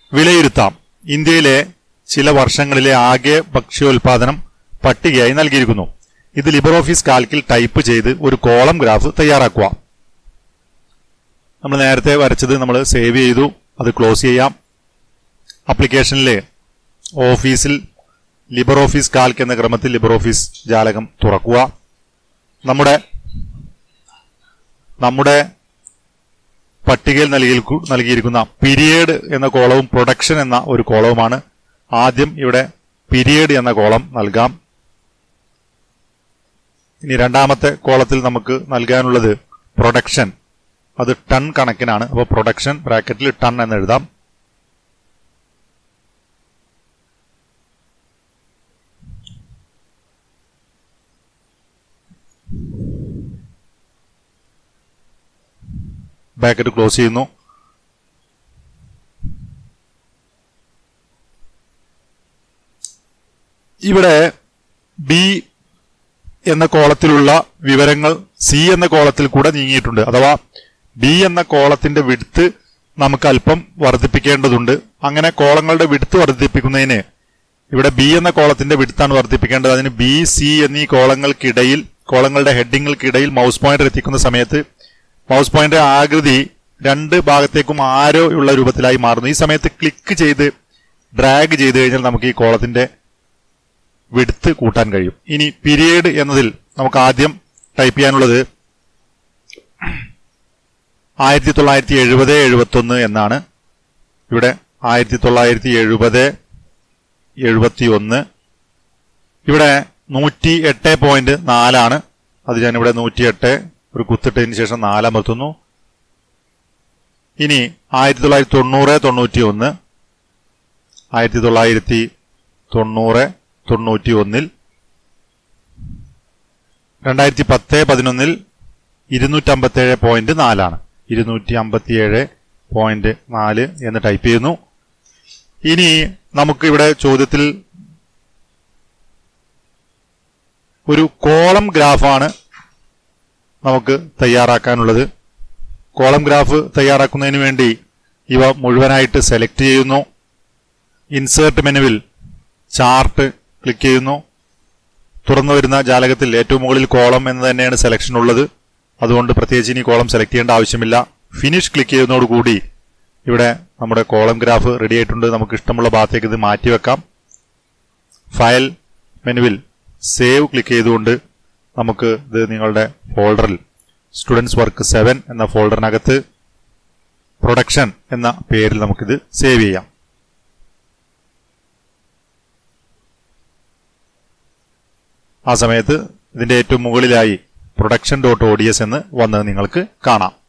വിലയിരുത്താം ഇന്ത്യയിലെ ചില വർഷങ്ങളിലെ ആകെ ഭക്ഷ്യോൽപാദനം പട്ടികയായി നൽകിയിരിക്കുന്നു ഇത് ലിബർ ഓഫീസ് കാൽക്കിൽ ടൈപ്പ് ചെയ്ത് ഒരു കോളം ഗ്രാഫ് തയ്യാറാക്കുക നമ്മൾ നേരത്തെ വരച്ചത് നമ്മൾ സേവ് ചെയ്തു അത് ക്ലോസ് ചെയ്യാം ആപ്ലിക്കേഷനിലെ ഓഫീസിൽ ലിബർ ഓഫീസ് കാൽക്ക് എന്ന ക്രമത്തിൽ ലിബർ ഓഫീസ് ജാലകം തുറക്കുക നമ്മുടെ നമ്മുടെ പട്ടികയിൽ നൽകി നൽകിയിരിക്കുന്ന പീരിയഡ് എന്ന കോളവും പ്രൊഡക്ഷൻ എന്ന ഒരു കോളവുമാണ് ആദ്യം ഇവിടെ പീരിയഡ് എന്ന കോളം നൽകാം ഇനി രണ്ടാമത്തെ കോളത്തിൽ നമുക്ക് നൽകാനുള്ളത് പ്രൊഡക്ഷൻ അത് ടൺ കണക്കിനാണ് അപ്പോൾ പ്രൊഡക്ഷൻ ബ്രാക്കറ്റിൽ ടൺ എന്ന് എഴുതാം ബ്രാക്കറ്റ് ക്ലോസ് ചെയ്യുന്നു ഇവിടെ ബി എന്ന കോളത്തിലുള്ള വിവരങ്ങൾ സി എന്ന കോളത്തിൽ കൂടെ നീങ്ങിയിട്ടുണ്ട് അഥവാ ബി എന്ന കോളത്തിന്റെ വിടുത്ത് നമുക്ക് അല്പം വർദ്ധിപ്പിക്കേണ്ടതുണ്ട് അങ്ങനെ കോളങ്ങളുടെ വിടുത്ത് വർദ്ധിപ്പിക്കുന്നതിന് ഇവിടെ ബി എന്ന കോളത്തിന്റെ വിടുത്താണ് വർദ്ധിപ്പിക്കേണ്ടത് അതിന് ബി സി എന്നീ കോളങ്ങൾക്കിടയിൽ കോളങ്ങളുടെ ഹെഡിങ്ങൾക്കിടയിൽ മൗസ് പോയിന്റർ എത്തിക്കുന്ന സമയത്ത് മൗസ് പോയിന്റർ ആകൃതി രണ്ട് ഭാഗത്തേക്കും ആരോ ഉള്ള രൂപത്തിലായി മാറുന്നു ഈ സമയത്ത് ക്ലിക്ക് ചെയ്ത് ഡ്രാഗ് ചെയ്ത് കഴിഞ്ഞാൽ നമുക്ക് ഈ കോളത്തിന്റെ വിടുത്ത് കൂട്ടാൻ കഴിയും ഇനി പീരിയഡ് എന്നതിൽ നമുക്ക് ആദ്യം ടൈപ്പ് ചെയ്യാനുള്ളത് ആയിരത്തി തൊള്ളായിരത്തി എഴുപത് എഴുപത്തൊന്ന് എന്നാണ് ഇവിടെ ആയിരത്തി തൊള്ളായിരത്തി എഴുപത് എഴുപത്തി ഒന്ന് ഇവിടെ നൂറ്റി എട്ട് പോയിന്റ് നാലാണ് അത് ഞാനിവിടെ നൂറ്റി എട്ട് ഒരു കുത്തിട്ടതിന് ശേഷം നാലമർത്തുന്നു ഇനി ആയിരത്തി തൊള്ളായിരത്തി തൊണ്ണൂറ് തൊണ്ണൂറ്റി ഒന്ന് ആയിരത്തി തൊള്ളായിരത്തി തൊണ്ണൂറ് തൊണ്ണൂറ്റി ഒന്നിൽ രണ്ടായിരത്തി പത്ത് പതിനൊന്നിൽ ഇരുന്നൂറ്റി അമ്പത്തേഴ് പോയിന്റ് നാലാണ് ഇരുന്നൂറ്റി അമ്പത്തിയേഴ് പോയിന്റ് നാല് എന്ന് ടൈപ്പ് ചെയ്യുന്നു ഇനി നമുക്ക് ഇവിടെ ചോദ്യത്തിൽ ഒരു കോളം ഗ്രാഫാണ് നമുക്ക് തയ്യാറാക്കാനുള്ളത് കോളം ഗ്രാഫ് തയ്യാറാക്കുന്നതിന് വേണ്ടി ഇവ മുഴുവനായിട്ട് സെലക്ട് ചെയ്യുന്നു ഇൻസേർട്ട് മെനുവിൽ ചാർട്ട് ക്ലിക്ക് ചെയ്യുന്നു തുറന്നു വരുന്ന ജാലകത്തിൽ ഏറ്റവും മുകളിൽ കോളം എന്ന് തന്നെയാണ് സെലക്ഷൻ ഉള്ളത് അതുകൊണ്ട് പ്രത്യേകിച്ച് ഇനി കോളം സെലക്ട് ചെയ്യേണ്ട ആവശ്യമില്ല ഫിനിഷ് ക്ലിക്ക് ചെയ്യുന്നതോടുകൂടി ഇവിടെ നമ്മുടെ കോളം ഗ്രാഫ് റെഡി ആയിട്ടുണ്ട് നമുക്ക് ഇഷ്ടമുള്ള ഭാഗത്തേക്ക് ഇത് മാറ്റിവെക്കാം ഫയൽ മെനുവിൽ സേവ് ക്ലിക്ക് ചെയ്തുകൊണ്ട് നമുക്ക് ഇത് നിങ്ങളുടെ ഫോൾഡറിൽ സ്റ്റുഡൻസ് വർക്ക് സെവൻ എന്ന ഫോൾഡറിനകത്ത് പ്രൊഡക്ഷൻ എന്ന പേരിൽ നമുക്കിത് സേവ് ചെയ്യാം ആ സമയത്ത് ഇതിന്റെ ഏറ്റവും മുകളിലായി production dot O D S എന്ന് വന്നത് നിങ്ങൾക്ക് കാണാം